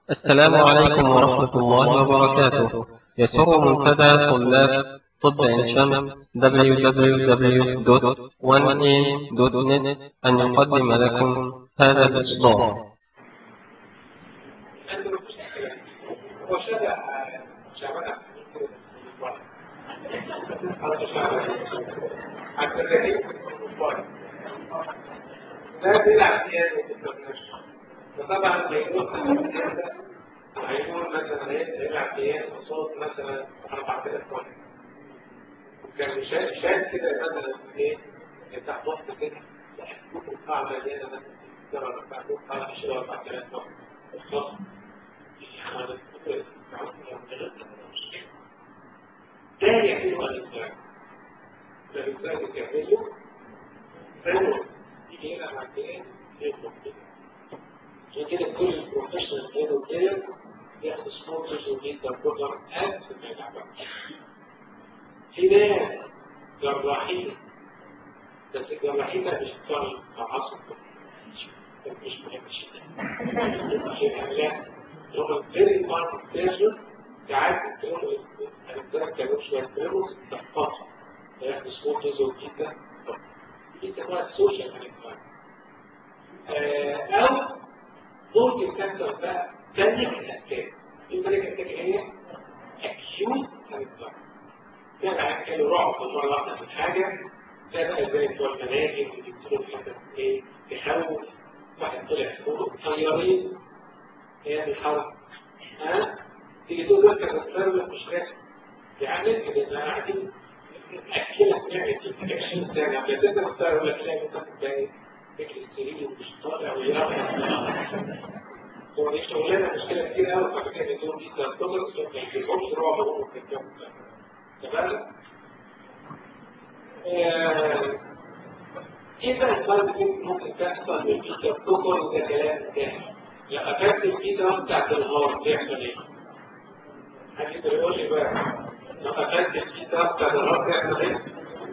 السلام عليكم ورحمة الله وبركاته يسر منتدى طلاب طب عين شمس www.1am.net أن يقدم لكم هذا الإصدار وشبع شعبنا حتى ذلك ده بيلعب فيها وطبعا هيكون هيكون مثلا هيلعب فيها صوت مثلا 4000 واحد كان شايف شايف كده مثلا ايه انت هتحط كده القاعة مليانة مثلا ترى بتاعته قاعة 4000 واحد الصوت ده يعمله الإنسان فالإنسان يعمله فهو يجي هنا بعدين يطلب كده عشان كده كل البروفيشنال هيرو بلاير ياخد سبورترز وجيتا بروجرام قد ما يلعبها في ناس جراحين بس الجراحين ده مش بتوع تعصب مش مهم عشان لا هم فيري بارت بليجر ساعات الانسان كانوا شويه بيرمز تحفظ ياخد سبورترز وجيتا دي تبقى السوشيال انفلانس او ممكن تحصل بقى ثانية الأسكان البريك الأسكان هي أكيوت انفلانس ده كانوا رعب مرة واحدة في الحاجة ده بقى زي بتوع المناجم اللي بيدخلوا في حاجة ايه تخوف واحد طلع فوق طيارين هي الحرب ها تيجي تقول لك انا بتسبب مش راكب يعني كده انا قاعدين اكلك يعني تديك 20 سنه لما تقدر تقول لك لا انت بتضايق فكر السرير ومش طالع ويرفع هو دي شغلانه مشكله كتير قوي فاكر ان دول دي تقدر ما يجيبهمش رعب هم في الجو تمام ايه بقى الفرق ممكن تحصل من الفيتشر بروتوكول وده كلام تاني لما كانت الفيتشر بتاعت الهارد بيحصل ايه؟ حد يقدر يقول لي بقى لما كانت الفيتشر بتاعت الهارد بيحصل ايه؟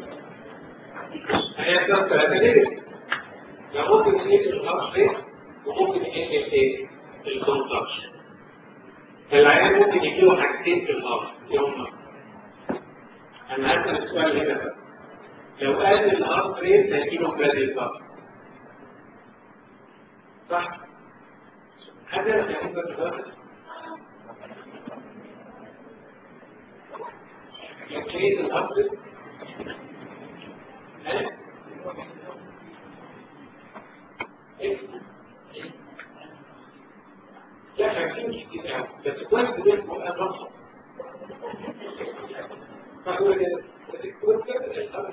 هيحصل ثلاثة ليه؟ ده ممكن يقل الهارد ريت وممكن يقل الايه؟ الكونتاكشن فالعيان ممكن يجيله حاجتين في الهارد يوم انا هسأل السؤال هنا بقى لو قال الهارد ريت هيجيله برادي فقط صح؟ حاجة لما يكون الهارد يبتدي الهارد ريت لا خمسين كتير قوي بس كويس بدأت تبقى رقم فهو كده الدكتور كده الهارد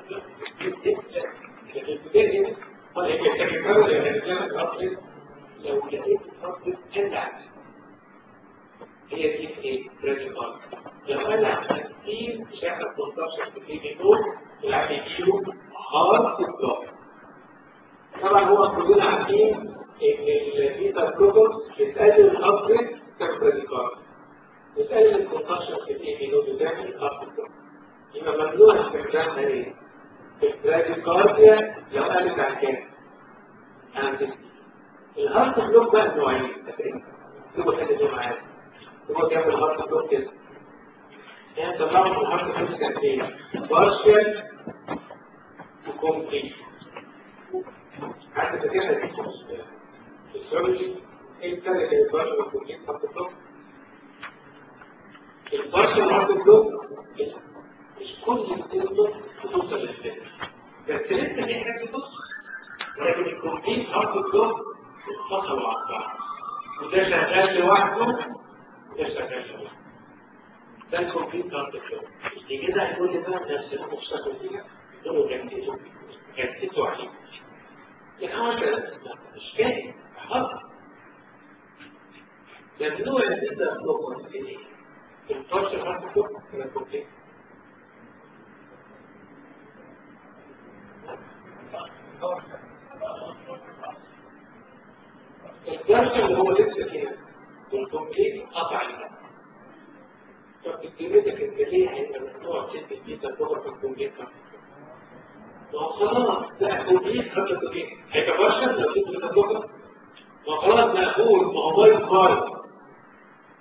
ريت ولا يتكلم يعني كان الأصل لو لقيت الأصل أنعم هي دي ايه؟ بريديكال لو أنا كتير مش هياخد 13 في دول العب يجيله هارد بلوك طبعا هو كلنا عارفين ان البيتا بروتوكول بتقلل الأصل كبريديكال بتقلل ال 13 في دول بتعمل هارد بلوك يبقى ممنوع استخدامها ايه؟ البراديكارديا لو قالت عن كام؟ عن الهارت بلوك بقى نوعين تبقى حاجه دي معايا تبقى كام الهارت بلوك كده يعني طلعوا من الهارت بلوك كان ايه؟ بارشل وكومبليت حتى فاكرها دي في السيرجي ايه الفرق بين البارشل والكومبليت هارت بلوك؟ البارشل هارت بلوك مش كل السيرجي بتوصل للفكر بس لسه في حاجات بتوصل ولكن الكومبليت هارد بلوك اتصلوا مع بعض وده شغال لوحده وده شغال لوحده ده الكومبليت هارد بلوك دي كده هيقول لي بقى نفس المشتغل دي يقولوا جددوا جددوا عليه لكن هو كده مش فاهم حاضر ممنوع ان انت تطلب في ايه؟ الفرش هارد بلوك من الكومبليت الدرس اللي هو لسه كده والكومبليت قطع الدم طب الكلمتك انت ليه هيبقى ممنوع ست البيتا الكبرى في الكومبليت ما هو خلاص ده كومبليت خد الكومبليت هيبقى برشا لو ست البيتا الكبرى ما خلاص مقبول ما هو بايظ بايظ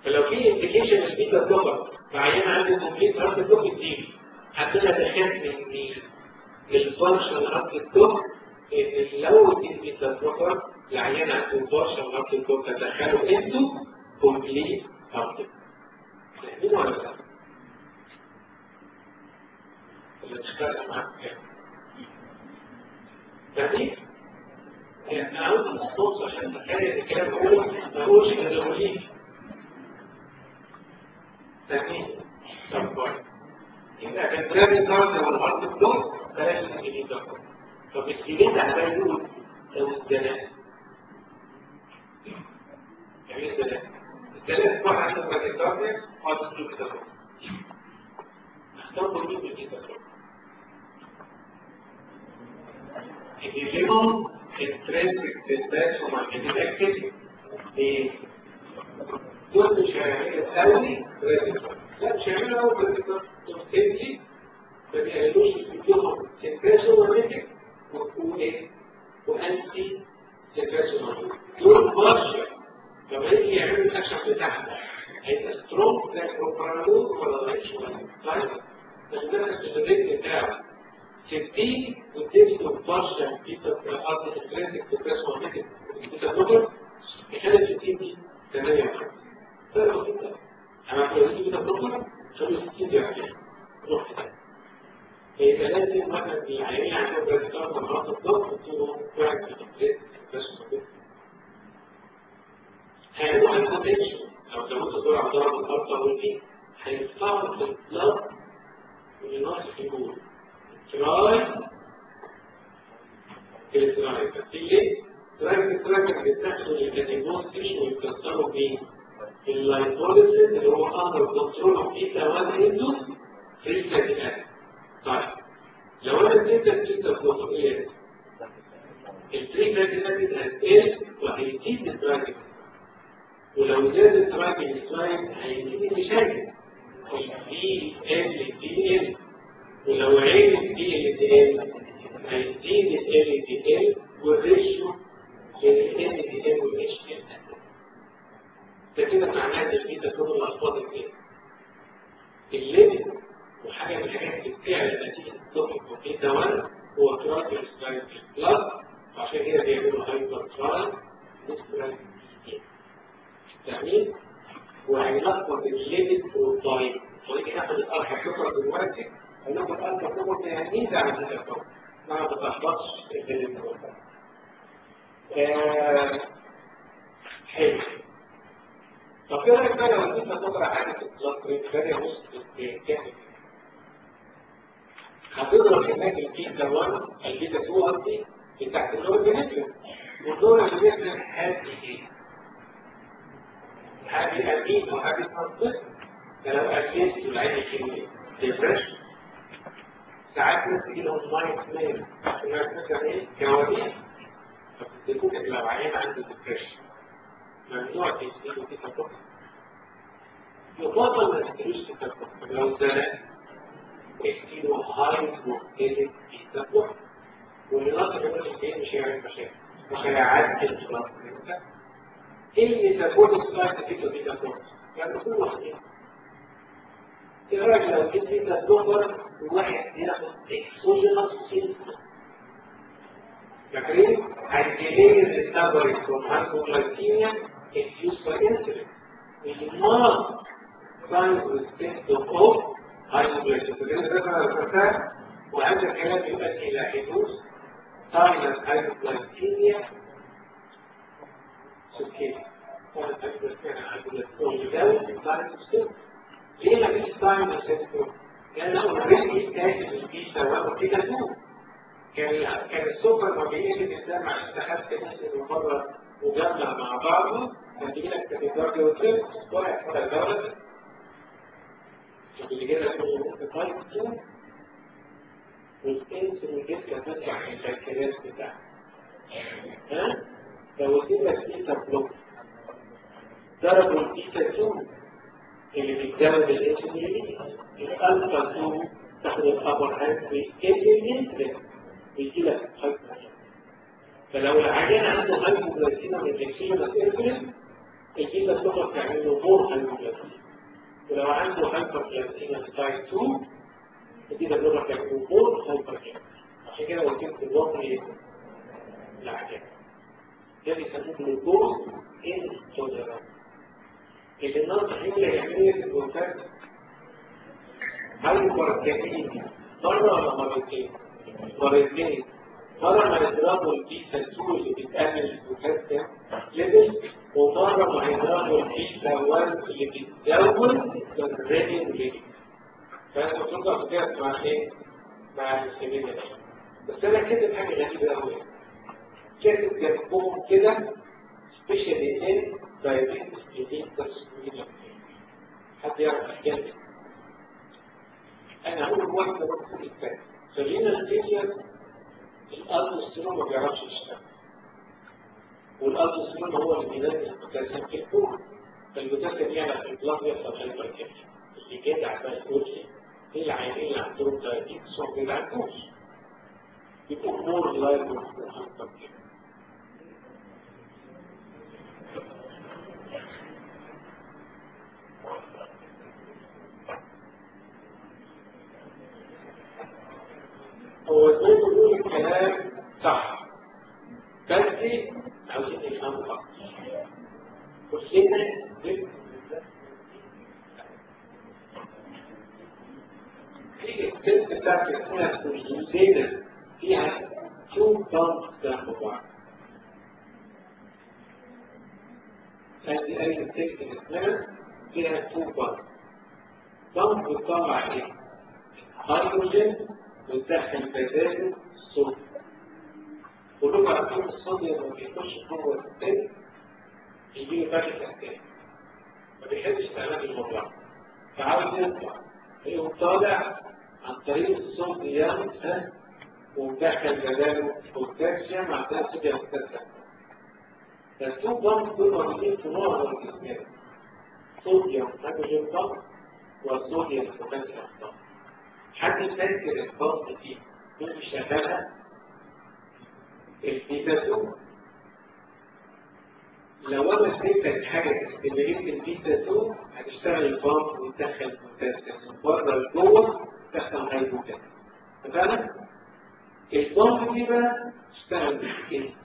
فلو في انديكيشن البيتا بلوكر فعيان عنده كومبليت هارت بلوك يديله عندنا دخلت من الفانكشن هارت بلوك ان لو اديت بيتا بلوكر العيان عنده فانكشن هارت بلوك تدخله انتو كومبليت هارت بلوك فاهمين ولا لا؟ اللي اشتغل معاك فاهمين؟ يعني عاوز نص عشان تخيل الكلام هو ما هوش هيدروليك فاهمين؟ طب كويس يبقى كان ترابي كارد والهارد بلوك بلاش الجديد ده طب الجديد عمال يقول لو الزلال يعني الزلال الزلال واحد عنده ترابي كارد وهارد بلوك كده اختار كل دي كده الليمون intrinsic feedback وماركتين اكتف دول مش هيعملوا قوي ريزيتور لا مش هيعملوا قوي ريزيتور دول تنسي ما بيعملوش يديهم سنتاسو وميتك وايه وانتي سنتاسو وميتك دول بارشل لما يجي يعملوا الاكشن بتاعهم هيبقى سترونج زي البروبرانول ولا ضعيف شويه طيب بس ده الريت بتاعه 60 وتجد بارشل بيتا ارض الكريتيك بتاعت ماركتنج بيتا بلوكر يخلي 60 دي 8 فرق جدا انا كنت بيتا بلوكر خلي 60 دي عشان روح كده يبقى لازم واحد من العيانين عندهم بريستار من مرض الضغط تديله واحد من الكريتيك بس ماركتنج هيعملوا هايبوتنشن لو زودت جرعه ضرب الارض والدي هيفتحوا في البلاد والنقص في الجول تراي التراي ليه؟ تراي التراي كان بيتاخدوا الكاتيجوستيش ويكسروا بيه اللايبوليسيس اللي هو اندر كنترول اوف بيتا 1 اندو فري كاتيجوري طيب لو انا اديت البيتا بروتوكولات الفري كاتيجوري هتقل وهيزيد التراي ولو زاد التراي هيزيد المشاكل هيزيد ال دي ال ولو عين الدي ال دي ال هيزيد ال دي ال والريشيو بين ال دي ال والاتش دي ال ده كده معناه ان البيتا كل الاخبار الاثنين الليمت وحاجه من الحاجات اللي بتعلى نتيجه التوبيك وبيتا 1 هو تراكل سترايك بلس عشان كده بيعملوا هايبر تراي سترايك فاهمين؟ وهيلخبط الليمت والطريق الطريق ياخد الاربع فكره دلوقتي هناخد ألف كتب يعني ده عن الكتب ما بتخبطش في الكتب حلو طب ايه رايك بقى لو انت تقرا حاجه في البلاد بريك فاريا وسط الكاتب هتضرب هناك البيتا 1 البيتا 2 قصدي بتاعت الاورجانيزم والاورجانيزم هذه ايه؟ هذه امين وهذه تصدق فلو اكلت العين الكيميائي ديبريشن ساعات ناس تجي لهم مايند ميل الناس مثلا ايه كوابيس فبتديكوك لو عيان عنده ديبريشن ممنوع تديله كده فقط يفضل ما تديلوش كده فقط لو زرع تديله هاي مختلف كده فقط والنقطة كمان الاثنين مش هيعمل مشاكل مش هيعدل الخلاص ايه اللي تكون السلايد كده كده فقط يعني كل واحد ايه رايك لو جيت انت تدخل وواحد ياخد اكسوجينوس سيستم فاكرين؟ هيديلي الريكفري فروم هايبوغلايكيميا induced by insulin which is not signs with symptom of hypoglycemia فكده ده بقى الفتاة وهذا الكلام يؤدي الى حدوث sinus hypoglycemia سكين sinus hypoglycemia hypoglycemia ويزاوي sinus symptom ليه ما فيش تايم للسيستم؟ لأن اوريدي كاتب البيتا واحد كده تو كان كان السكر ما بيقلب الدم عشان تحس نفسه من بره مجمع مع بعضه كان بيجي لك تكيكاردي وتريب واحد ولا الدولة اللي كده كله ممكن تايم تو والانسولين جدا بتطلع من البنكرياس بتاعك ها؟ لو اديت لك بيتا بلوك ضربوا البيتا 2 اللي بيتزود الانسولين الالفا 2 تاخد الابر هاند ويقل الانسولين ويجي لك هايبوغلايكيميا فلو العيان عنده هايبوغلايكيميا من الاكسجين الانسولين الجيل الصغر بتعمل له مور هايبوجلاسيميا ولو عنده هايبرجلاسيميا تايب 2 الجيل الصغر بتعمل له مور هايبرجلاسيميا عشان كده قلت لكم الوضع ايه؟ العجب ده بيسموه جلوكوز انتوليرانس اللي الناس هيقول يعملوا ايه في الجلوكوز هايبرجلاسيميا مرة ولا مرتين؟ مرتين مرة مع إضراب البيتا 2 اللي بتقلل البوتاسيوم ليفل ومرة مع إضراب البيتا 1 اللي بتزود الريدنج ليفل فأنت بتطلع بجد مع إيه؟ مع السبيل ده بس أنا كاتب حاجة غريبة أوي كاتب جنبهم كده سبيشال إن دايبيتس إليتس حد يعرف الحكاية أنا أقول واحدة بس الثانية خلينا نتيجة الألدوستيرون ما بيعرفش يشتغل والألدوستيرون هو اللي بينزل البوتاسيوم في الكون فالبوتاسيوم يعلى في البلاد يحصل هايبركيميا اللي جدع بقى يقول لي ايه العيانين اللي عندهم دايابيتس وما بيلعبوش يبقوا مور لايبل هايبركيميا هو زي ما بيقول الكلام صح بس عاوزين نفهمه اكتر كلنا في الست بتاعت اسمها كلنا فيها تو بامب جنب بعض هذه اي ست اسمها فيها تو بامب بامب بتطلع ايه؟ هيدروجين وتدخل بداله الصوديوم كلكم عارفين الصوديوم لما بيخش جوه السن يجي له فرق تحتاني ما بيحبش الاماكن المطلقه فعاوز يطلع يقوم طالع عن طريق الصوديوم ها ومدخل بداله بوتاسيوم عندها صوديوم بوتاسيوم فالتو بامب دول موجودين في معظم الجسم صوديوم هيدروجين بامب والصوديوم بوتاسيوم بامب حد فاكر البامب دي مين بيشغلها؟ البيتا 2 لو انا اديتك حاجه تستمريت البيتا 2 هتشتغل البامب وتدخل بوتاسيوم من بره لجوه تدخل هايبوتاسيوم اتفقنا؟ البامب دي بقى تشتغل بالانسولين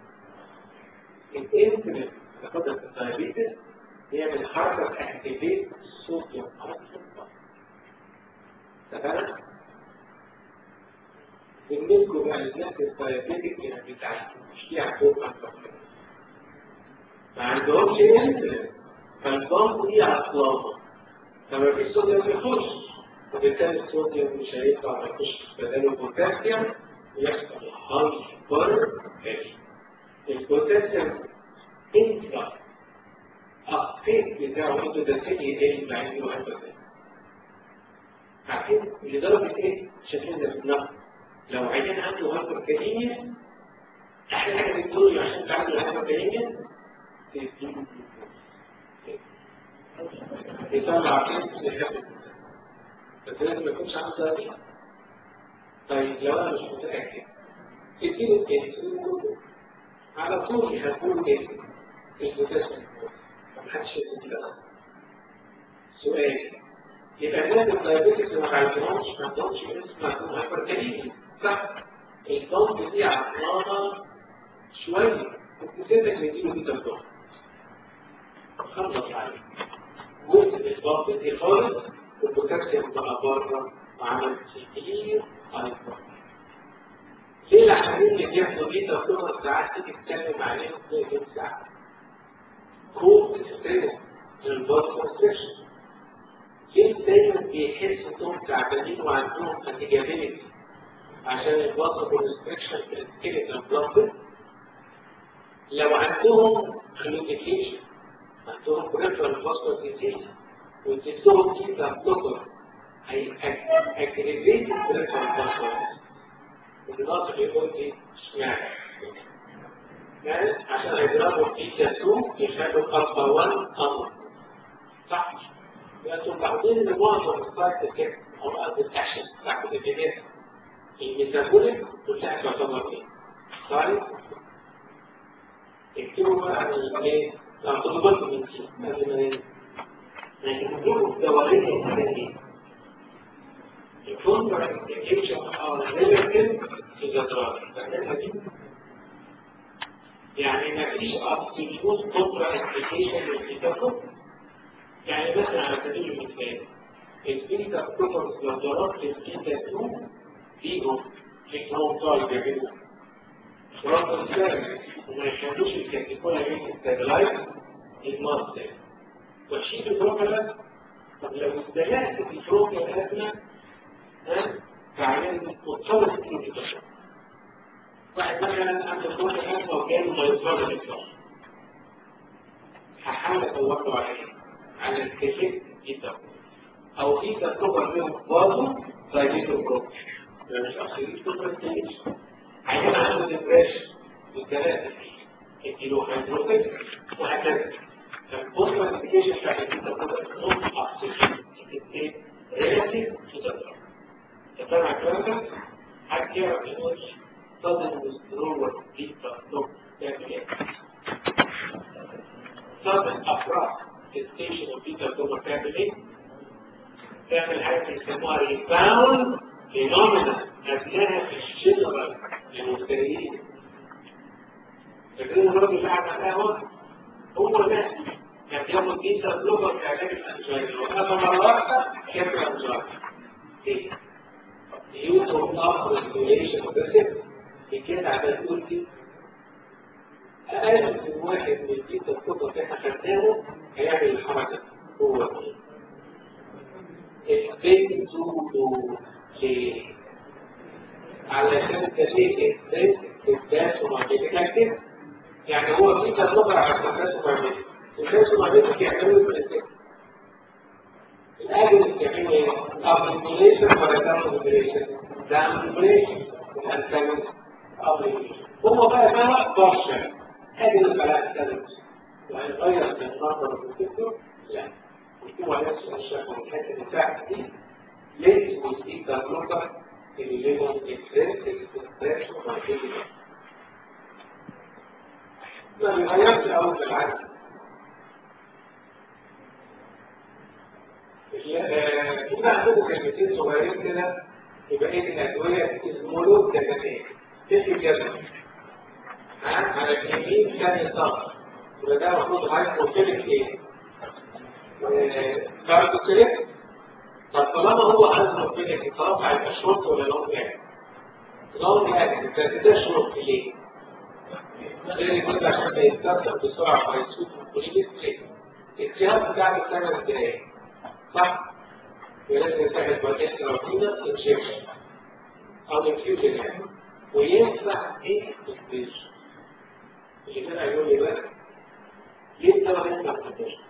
الانسولين تاخدها في الدايابيتس يعمل حركه اكتيفيت الصوديوم اصلا اتفقنا؟ بالنسبة بقى للناس الدايابيتك اللي بتاعتهم مش دي عندهم أكتر ما عندهمش انسولين فالبامب دي عطلانة فما فيش صوديوم يخش وبالتالي الصوديوم مش هيطلع ما يخش بداله بوتاسيوم ويحصل هايبر البوتاسيوم انترا التيت بتاعه انتو ده سيدي يقل مع انه هايبر عارفين لدرجة ايه؟ شايفين ده في النقل لو عيان عنده هايبركاليميا احلى حاجه بتقول له عشان تعالج الهايبركاليميا تديله يطلع كيس يخفف بس لازم ما يكونش عنده دايبيت طيب لو انا مش متاكد تديله كيس على طول يخفون ايه؟ البوتاسيوم محدش يقول لا سؤال يبقى الناس الدايابيتكس ما عندهمش ما عندهمش اسم عندهم هايبركاليميا صح الضغط دي عطلانه شويه وكتابك نديله كده الضغط خلص عليه جزء الضغط دي خالص والبوتاسيوم بقى بره وعمل كتير هايبر ليه العمليه اللي بياخدوا دي تاخدها ساعات تيجي تتكلم عليهم زي كام ساعه كود بتستخدم للباص كونستريكشن ليه دايما بيحسوا انهم تعبانين وعندهم فاتيجابيلتي عشان الباص كونستريكشن في الكلينيكال بلوك لو عندهم كلينيكيشن عندهم بريفرال فاسكولار ديزيز واديتهم كيتا بلوكر هي اكتيفيت البريفرال فاسكولار والناطق يقول لي اشمعنى يعني عشان هيضربوا كيتا 2 يخلوا الالفا 1 امر صح لكن بعدين معظم السايت كده او قصد الاكشن بتاعت الجنين الميتابوليك كلها تعتبر ايه؟ طيب اكتبوا بقى الايه لو خدوا بالكم من دي قبل ما ننسى لكن الظروف الدورية الحاجات دي الكونتر انديكيشن ار ريلاتيف تو ذا دراج فاهمينها دي؟ يعني ما فيش ابسوليوت كونتر انديكيشن للبيتا يعني مثلا على سبيل المثال البيتا بروبرز لو ضربت البيتا 2 فيهم فيهم طالب يعملوا رفض السلم وما يخلوش الكاتيكولا دي تستابلايز المصدر وشيل البروكلا طب لو استهلكت في البروكلا الأدنى ها فعليه مضطر تكون تكشف واحد مثلا عنده بروكلا أدنى وجاله ما يضطر للكشف هحاول ادور على ايه؟ على الكشف جدا او في تجربه فيهم برضه دايجيتو بروك يعني مش اصلي تجربه تانيش عيان عنده ديبريشن والثلاثه اديله هيدروفيك وهكذا فالبوست ابلكيشن بتاعت التجربه نوت اكسجين ريلاتيف تو ذا تفهم الكلام ده؟ حد يعرف يقول صدر withdrawal بيتا نوت تعمل ايه؟ صدر افراد الستيشن وبيتا نوت تعمل ايه؟ تعمل حاجه بيسموها ريباوند فينومينا هتلاقيها في الشجره للمبتدئين فاكرين الراجل اللي قاعد على القهوه هو ده كان بياخد بيتا بلوفر في علاج الانزايتي وقفل مره واحده كان الانزايتي ايه؟ يوز اوف اب ريجوليشن بس كده عمال تقول دي اقل من واحد من البيتا بلوفر اللي احنا خدناه هيعمل الحركه هو ايه؟ البيت سودو ليه؟ علشان تليه الزيت الداس ومعجبك اكتب يعني هو في تطبع على الداس ومعجبك الداس ومعجبك يعملوا الزيت الأجل بتعملوا ايه؟ ابليكيشن ولا داون ابليكيشن؟ داون ابليكيشن والانتاجون ابليكيشن هو بقى ده بارشل أجل البلاء الثالث وهيغير من النظر في الدكتور؟ لا يكتبوا على نفس الشكل الحته اللي تحت دي ليس والديتا بلوكر اللي لهم اكسس اكسس وما كده ما بيغيرش اول بالعكس كده عندكم كلمتين صغيرين كده يبقى ايه الادويه اسمولو دكاتين تفي الجدول ها على اليمين ثاني صف يبقى ده المفروض هايبوتيليك ايه؟ كارتو كده طب طالما هو عايز ربنا يترفع يبقى شرط ولا لون يعني؟ لون يعني انت كده شرط ليه؟ غير كده عشان يتكسر بسرعه فيسوق ويجيب تريك الجهاز بتاع الثمان دقايق صح؟ ولازم تعمل بروتين روتينا انجكشن او انفيوجن يعني وينفع ايه الانفيوجن اللي كده هيقول لي بقى ليه انت ما ينفع الانفيوجن؟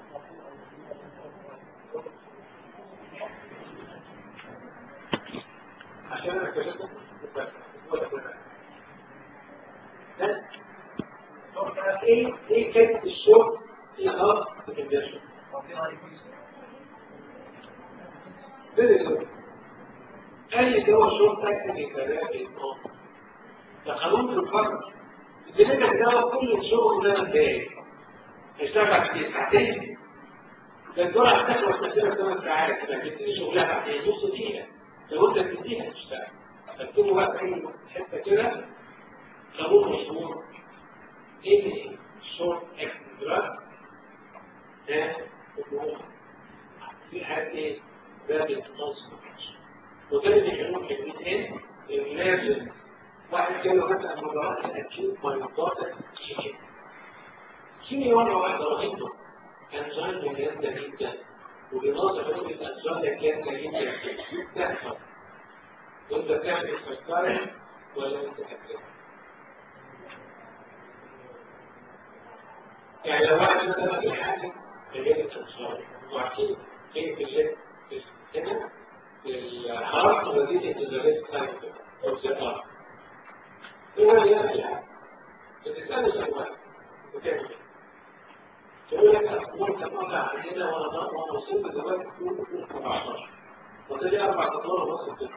عشان انا اكتشفت ايه ايه كانت الشغل اللي غلط في الكنديشن قال لي ده هو شغل تكنيكي كلام ده قانون في الفرق الدنيا ده كل الشغل ده ازاي هيشتغل في ساعتين ده الجرعه هتخلص مثلا ثمان ساعات لكن شغلها بعدين نص دقيقه لو انت بتديها تشتغل فاكتبوا بقى اي حته كده قانون مشهور ان شورت اكت دراج ده في حاجه ايه ده بيتنصب وده اللي بيعملوه كلمتين لازم واحد كان مثلا مجرد الاكيوت مايوباتا شيكين شيني مره واحده رهيبه كان زمان جامده جدا وبنظر فكرة الأسرار جامدة جدا تحصل وأنت بتعمل استفسار ولا أنت تكتب يعني لو واحد مثلا في حاجة غير الاستفسار وعارفين فين في الليل هنا الحرف الذي يتزرد سايكل أو سيطار هو اللي يعمل حاجة بتسأله سؤال وتعمل تقول لك أقول تقطع علينا وأنا ضرب وأنا وصلت دلوقتي تقول 14 وتجي أربع أطوار ونص كده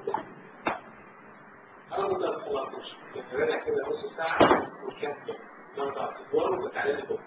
أنا بضرب 13 راجع كده نص ساعة وكمل نرفع الصور وتعالى لكم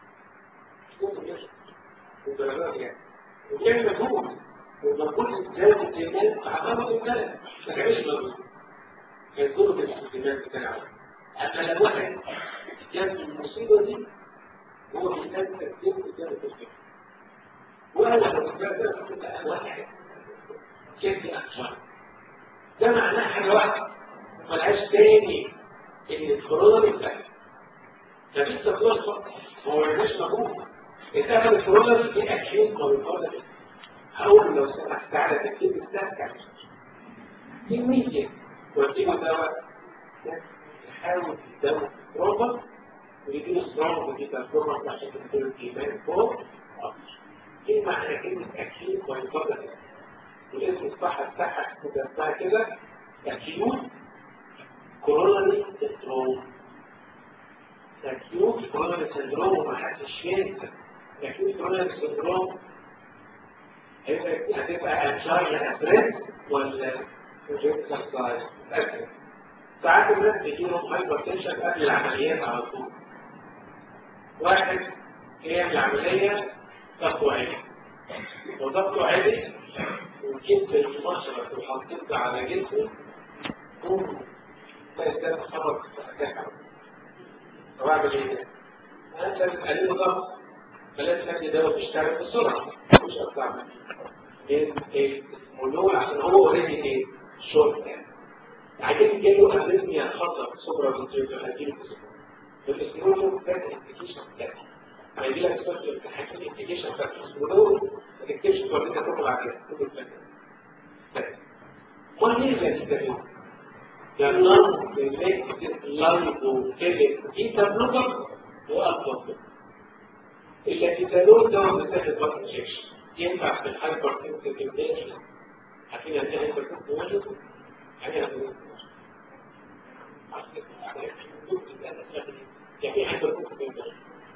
ودرجات يعني وبيعمل مجهود والمجهود ازاي الدماغ عمله الدماغ ما تعملش مجهود هيكونوا في الاستخدامات بتاعه اما لو واحد جاب المصيبه دي هو محتاج ترتيب قدام التفكير وانا لو فكرت كده واحد كيف اكثر ده معناه حاجه واحده ملهاش تاني ان الكورونا بتاعتك فدي تطلع هو ملهاش مفهوم الأمل الكورونا دي أكيد مرتبطة أقول لو سمحت تعالى تكتب السكة كمية واديله دواء يحاول الدواء بروبر ويديله سترونج ويديله بروبر عشان تديله الإيمان فوق ايه معنى كلمة أكيد مرتبطة والاسم الصح بتاعها كده اسمها كده أكيد كوروناري سندروم أكيد كوروناري سندروم ومحدش ينسى أكيد كوروناري سندروم هتبقى انشاينا ستريس ولا اكسرسايز ساعات الناس بيجيلهم هايبر تنشن قبل العمليات على طول واحد هي العملية ضغطه عالي وضغطه عالي وجبت المشرط وحطيته على جسمه بوم تلاقي ده تخرج طب اعمل ايه ده؟ انا لازم اقلله ضغط فلازم ادي دواء بيشتغل بسرعه مش اكتر من ايه مولول عشان هو اوريدي ايه شورت يعني عايزين نجيله اريثميا خطر سوبرا فيتريكال هتجيله الاسمولول ده الانتيكيشن بتاعه ما يجي لك سؤال الامتحان الانتيكيشن بتاع الاسمولول ما تكتبش تورينا كتب عليها كتب الفاتحه ما هي اللي دي يعني لانج بيميك لانج وكيلك انت بلوكر واكبر التي تدور دواء بتاخد وقت انجكشن ينفع في الهايبر تنسيتيف عارفين يعني ايه هايبر تنسيتيف يعني ايه هايبر تنسيتيف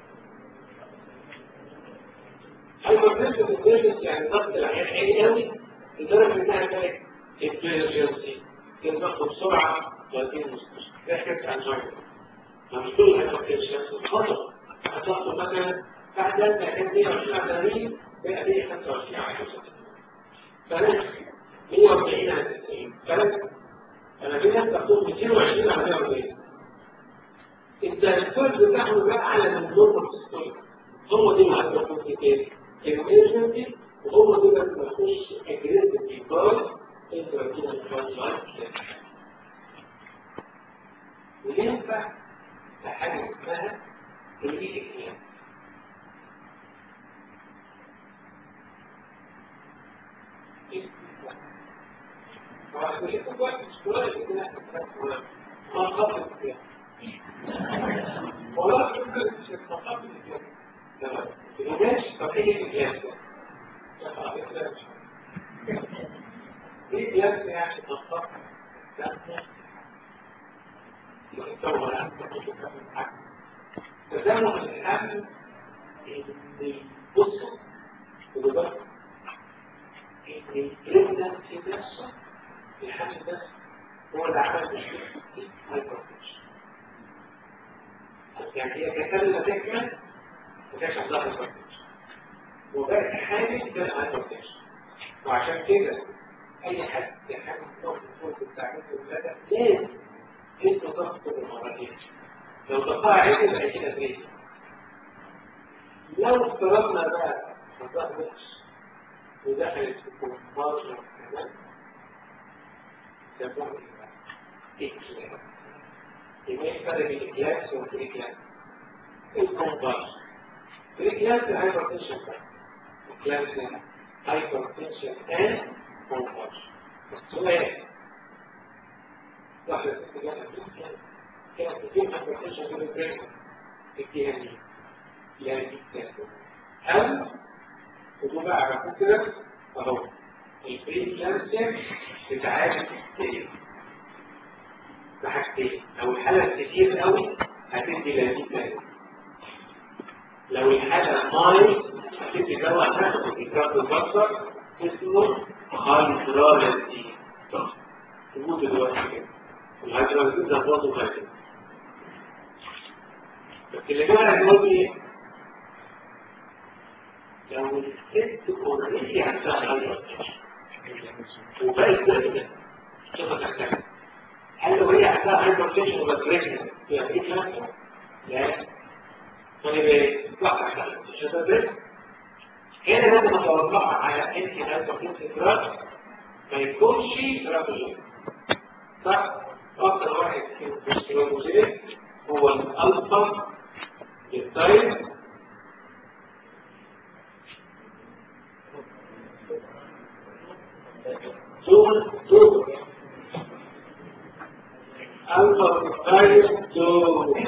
هايبر تنسيتيف يعني ضغط العيان عالي قوي لدرجه انها كانت انفيرجنسي كان ضغطه بسرعه وهذه المستشفى ده كانت انجينا مش كل هايبر تنسيتيف خطر هتضغطه مثلا بعد ذلك كان 120 عددين بقى 125 على 65 فناس 140 على 90 فناس انا في ناس تاخدهم 220 على 140 انت الكل بتاعهم بقى اعلى من النورمال سيستم هم دول اللي هتكون في تاني emergency وهم دول اللي بيخش aggressive because انت بتجيب الفرنجايت وينفع في حاجه اسمها الايديك ولا تقدر تتخطى الإجابة الإجابة طبيعي الإجابة ايه إجابة يعني تخطى تزامن الأمن بصوا ودلوقتي الجبنة في نفسه الحمل ده هو اللي عمل مشكلة في هايبرتنشن يعني هي كتابة تكمل وكانش عندها هايبرتنشن وبقت حامل كان هايبرتنشن وعشان كده أي حد يحمل ضغط الفوق بتاع الولادة لازم يدوا ضغطه بالمرتين لو ضغطها عالي يبقى كده بريد لو افترضنا بقى الضغط وحش ودخلت في الكمبارجر كمان يسموه إكلاس يبقى الفرق بين الإكلاس والإكلاس الكمبارجر الإكلاس الهايبرتنشن الإكلاس هايبرتنشن and كمبارجر السؤال واحدة استجابة كانت كتير هايبرتنشن في البريك الكيهانية يعني إكلاس أو خدوا بقى على كده اهو البري كلانسر بتعالج كتير بحاجتين لو الحالة كتير قوي هتدي لذيذ تاني لو الحالة ماي هتدي دواء نفسه في كتاب البصر اسمه هايدرالازين تقول دلوقتي كده الهايدرالازين ده برضه غالي بس اللي جمع يقول ايه؟ لو الست اوريدي عندها هايبرتنشن وبقت بريجننت شوف تحتاج هل لو هي عندها هايبرتنشن وبقت بريجننت يبقى ايه كلام؟ لا خلي بالك لا تحتاج مش هتبريجننت هنا لازم اتوقع على انت هايبرتنشن دراج ما يكونش رابجين صح؟ اكتر واحد في السيروزين هو الالفا التايب دول دول الفا التايب دول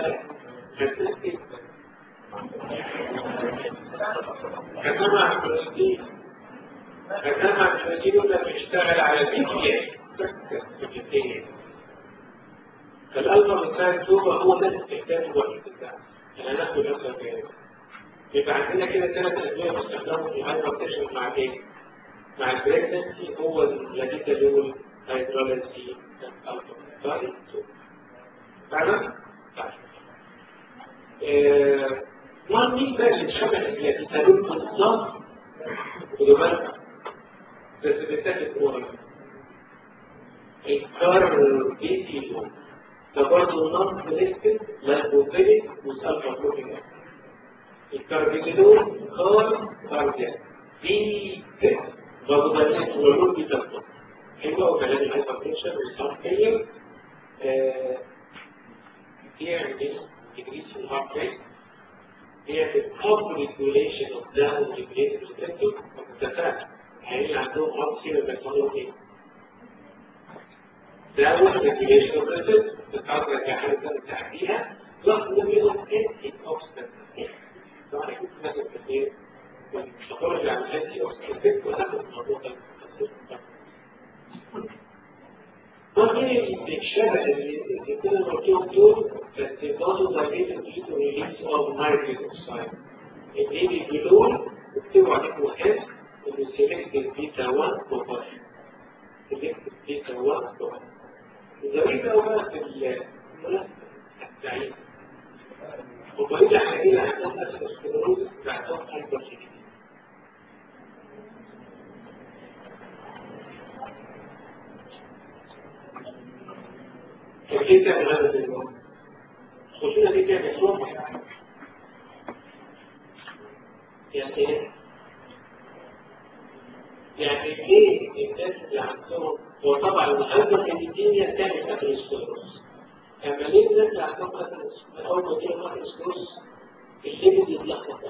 كما عن الفلسطين كما عن الفلسطين لما بيشتغل على بي تي فالألفا التايب دول هو ده الاستخدام الوحيد بتاعه احنا ناخد الألفا التايب يبقى عندنا كده ثلاث أدوية بيستخدموا في الهايبرتنشن مع ايه؟ مع البريجنسي هو الذي تدول هيدروليسي الألفا التايب فعلا؟ نوع مين بقى اللي شبه التي تدول بالظبط خدوا بالك بس بتاخد اورال الكاربيتيلون ده برضه نون سيلكتد لايبوفيليك والالفا بروتين الكاربيتيلون كار كاردياك دي برضه ده ناس ولون بتاخده حلوه وكلام الهايبرتنشن والهارت فيلير بيعمل تجريس الهارت ريت بيعمل اب ريجوليشن اوف داون ريجوليتد ريسبتور اتفقنا يعني عندهم هارت فيلير بيحصلوا ايه؟ داون ريجوليشن اوف ريسبتور بتتعرض كحاله سنه تحديها بلس نميون انتي اوكسيدنت طبعا كنت مثلا كتير بتخرج عن الانتي اوكسيدنت وناخد الموضوع ده ممكن الشبه اللي كنا قلتهم دول بس برضه دايركت تو ريليز اوف نيتريك اوكسايد اللي بيقولون اكتبوا عليكم اس ان سيلكتد بيتا 1 بوبر سيلكتد بيتا 1 بوبر الظريفة بقى في المناسبة التعيين وبريد حقيقة عندهم أسكسكلروز بعدهم هايبرسيكتي فكيف تعمل هذا اليوم؟ خصوصا دي كانت الصبح يعني ايه؟ يعني ليه الناس اللي عندهم وطبعا الهايبركاليتيميا كانت اثيروسكلروز اما ليه الناس اللي عندهم اثيروسكلروز اول ما تيجي اثيروسكلروز الليبيد يتلخبط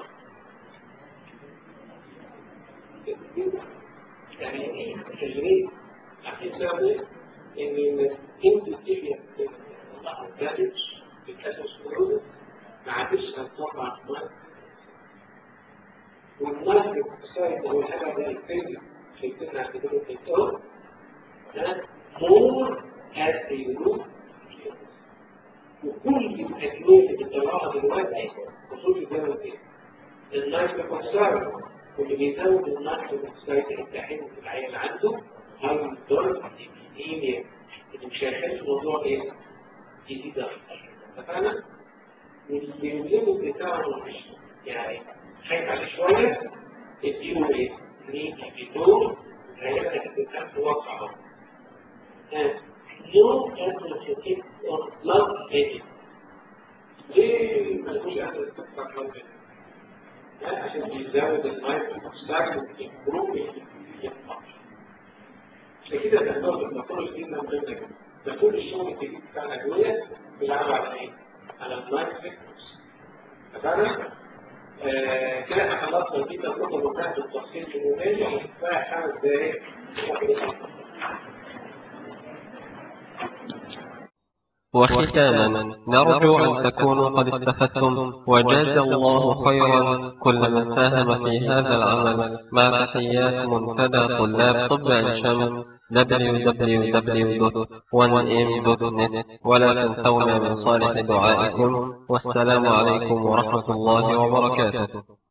يعني ايه الريت عشان سبب ان الانتوتيريا الدامج بالكاتوسكلروز ما عادش هتطلع الماء والنايتريك اوكسايد هو الحاجه اللي الفيزيك شايفينها عند كده الدكتور ده مور at the root وكل الأدوية اللي بتطلعها دلوقتي خصوصي زي ما قلت النايتريك اوكسايد واللي بيزود النايتريك اوكسايد التحمل في العيان عنده هاي درجة الإيميا اللي مش هيحل موضوع ايه؟ يزيد اكتر اتفقنا؟ والليمت بتاعه مش يعني خايف عليه شويه اديله ايه؟ نيجي بدون غالبا هتبقى في واقع اهو نو انترسيتيك اور بلاد هيدي ليه ملوش انترسيتيك اور بلاد هيدي؟ عشان بيزود المايكرو اوكسايد ويمبروف عشان كده بنقول المفروض جدا مهمة ده كل الشغل الجديد بتاع الأدوية بيلعب على إيه؟ على المايكرو اتفقنا؟ آه كده احنا خلصنا دي تجربة بتاعت التفصيل المميز وكفاية خمس دقايق وختاما نرجو أن تكونوا قد استفدتم وجاز الله خيرا كل من ساهم في هذا العمل مع تحيات منتدى طلاب طب عين شمس www.1m.net ولا تنسونا من صالح دعائكم والسلام عليكم ورحمة الله وبركاته